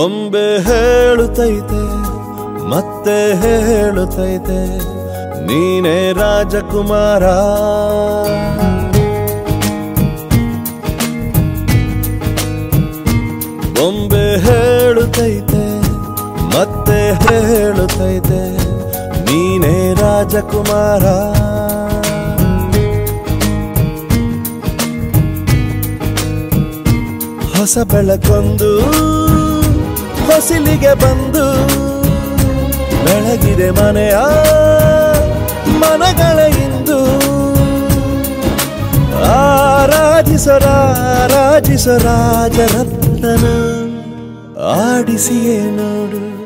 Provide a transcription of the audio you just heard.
ಬೊಂಬೆ ಹೇಳುತ್ತೈತೆ ಮತ್ತೆ ಹೇಳುತ್ತೈತೆ ನೀನೇ ರಾಜಕುಮಾರ ಬೊಂಬೆ ಹೇಳುತ್ತೈತೆ ಮತ್ತೆ ಹೇಳುತ್ತೈತೆ ನೀನೇ ರಾಜಕುಮಾರ ಹೊಸ ಬೆಳಕೊಂದು ಹೊಸಿಲಿಗೆ ಬಂದು ಬೆಳಗಿದೆ ಮನೆಯ ಮನಗಳ ಇಂದು ಆರಾಧಿಸರಾರಾಜಿಸ ರಾಜರತ್ನನ ಆಡಿಸಿಯೇ ನೋಡು